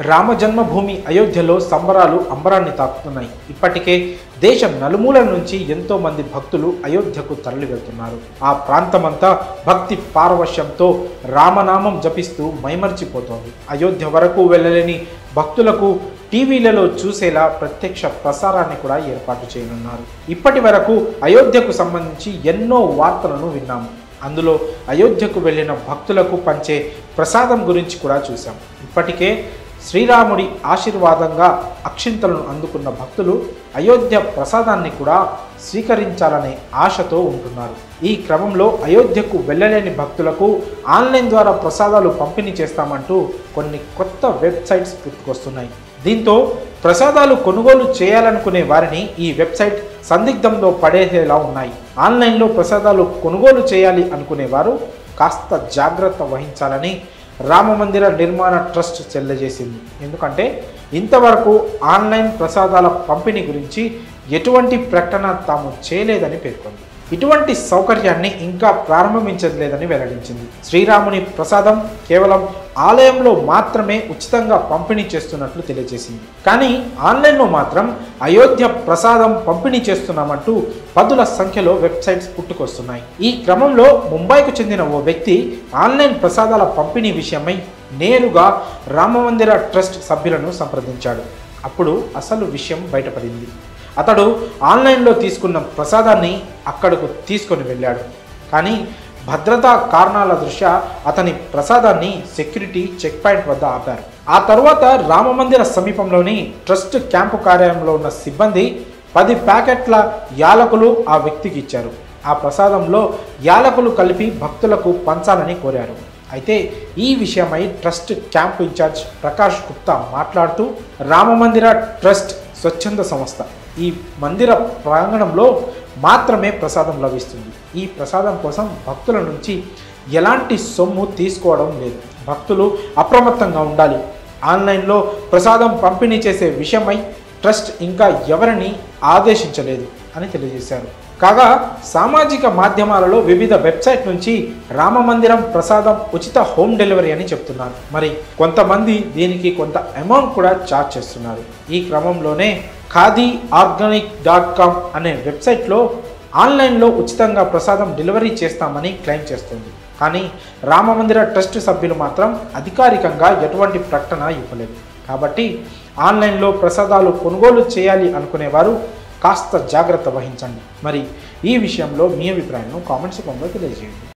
రామ జన్మభూమి అయోధ్యలో సంబరాలు అంబరాన్ని తాకుతున్నాయి ఇప్పటికే దేశం నలుమూలల నుంచి ఎంతో మంది భక్తులు అయోధ్యకు తరలి వెళ్తున్నారు ఆ ప్రాంతమంతా భక్తి పారవశ్యంతో రామనామం జపిస్తూ మైమర్చిపోతోంది అయోధ్య వరకు వెళ్ళలేని భక్తులకు టీవీలలో చూసేలా ప్రత్యక్ష ప్రసారాన్ని కూడా ఏర్పాటు చేయనున్నారు ఇప్పటి వరకు అయోధ్యకు సంబంధించి ఎన్నో వార్తలను విన్నాము అందులో అయోధ్యకు వెళ్ళిన భక్తులకు పంచే ప్రసాదం గురించి కూడా చూసాం ఇప్పటికే శ్రీరాముడి ఆశీర్వాదంగా అక్షింతలను అందుకున్న భక్తులు అయోధ్య ప్రసాదాన్ని కూడా స్వీకరించాలనే ఆశతో ఉంటున్నారు ఈ క్రమంలో అయోధ్యకు వెళ్ళలేని భక్తులకు ఆన్లైన్ ద్వారా ప్రసాదాలు పంపిణీ చేస్తామంటూ కొన్ని కొత్త వెబ్సైట్స్ పుట్టుకొస్తున్నాయి దీంతో ప్రసాదాలు కొనుగోలు చేయాలనుకునే వారిని ఈ వెబ్సైట్ సందిగ్ధంలో పడేసేలా ఉన్నాయి ఆన్లైన్లో ప్రసాదాలు కొనుగోలు చేయాలి అనుకునేవారు కాస్త జాగ్రత్త వహించాలని రామమందిర నిర్మాణ ట్రస్ట్ తెలియజేసింది ఎందుకంటే ఇంతవరకు ఆన్లైన్ ప్రసాదాల పంపిణీ గురించి ఎటువంటి ప్రకటన తాము చేయలేదని పేర్కొంది ఇటువంటి సౌకర్యాన్ని ఇంకా ప్రారంభించలేదని వెల్లడించింది శ్రీరాముని ప్రసాదం కేవలం ఆలయంలో మాత్రమే ఉచితంగా పంపిణీ చేస్తున్నట్లు తెలియజేసింది కానీ ఆన్లైన్లో మాత్రం అయోధ్య ప్రసాదం పంపిణీ చేస్తున్నామంటూ పదుల సంఖ్యలో వెబ్సైట్స్ పుట్టుకొస్తున్నాయి ఈ క్రమంలో ముంబైకు చెందిన ఓ వ్యక్తి ఆన్లైన్ ప్రసాదాల పంపిణీ విషయమై నేరుగా రామమందిర ట్రస్ట్ సభ్యులను సంప్రదించాడు అప్పుడు అసలు విషయం బయటపడింది అతడు ఆన్లైన్లో తీసుకున్న ప్రసాదాన్ని అక్కడకు తీసుకొని వెళ్ళాడు కానీ భద్రతా కారణాల దృష్ట్యా అతని ప్రసాదాన్ని సెక్యూరిటీ చెక్ పాయింట్ వద్ద ఆపారు ఆ తరువాత రామమందిర సమీపంలోని ట్రస్ట్ క్యాంపు కార్యాలయంలో ఉన్న సిబ్బంది పది ప్యాకెట్ల యాలకులు ఆ వ్యక్తికి ఇచ్చారు ఆ ప్రసాదంలో యాలకులు కలిపి భక్తులకు పంచాలని కోరారు అయితే ఈ విషయమై trust camp in charge Prakash Gupta మాట్లాడుతూ రామమందిర ట్రస్ట్ స్వచ్ఛంద సంస్థ ఈ మందిర ప్రాంగణంలో మాత్రమే ప్రసాదం లభిస్తుంది ఈ ప్రసాదం కోసం భక్తుల నుంచి ఎలాంటి సొమ్ము తీసుకోవడం లేదు భక్తులు అప్రమత్తంగా ఉండాలి ఆన్లైన్లో ప్రసాదం పంపిణీ చేసే విషయమై ట్రస్ట్ ఇంకా ఎవరిని ఆదేశించలేదు అని తెలియజేశారు కాగా సామాజిక మాధ్యమాలలో వివిధ వెబ్సైట్ నుంచి రామమందిరం ప్రసాదం ఉచిత హోమ్ డెలివరీ అని చెప్తున్నారు మరి కొంతమంది దీనికి కొంత అమౌంట్ కూడా ఛార్జ్ చేస్తున్నారు ఈ క్రమంలోనే ఖాదీ ఆర్గానిక్ డాట్ కామ్ అనే వెబ్సైట్లో ఆన్లైన్లో ఉచితంగా ప్రసాదం డెలివరీ చేస్తామని క్లెయిమ్ చేస్తుంది కానీ రామమందిర ట్రస్ట్ సభ్యులు మాత్రం అధికారికంగా ఎటువంటి ప్రకటన ఇవ్వలేదు కాబట్టి ఆన్లైన్లో ప్రసాదాలు కొనుగోలు చేయాలి అనుకునేవారు కాస్త జాగ్రత్త వహించండి మరి ఈ విషయంలో మీ అభిప్రాయాలను కామెంట్స్ రూపంలో తెలియజేయండి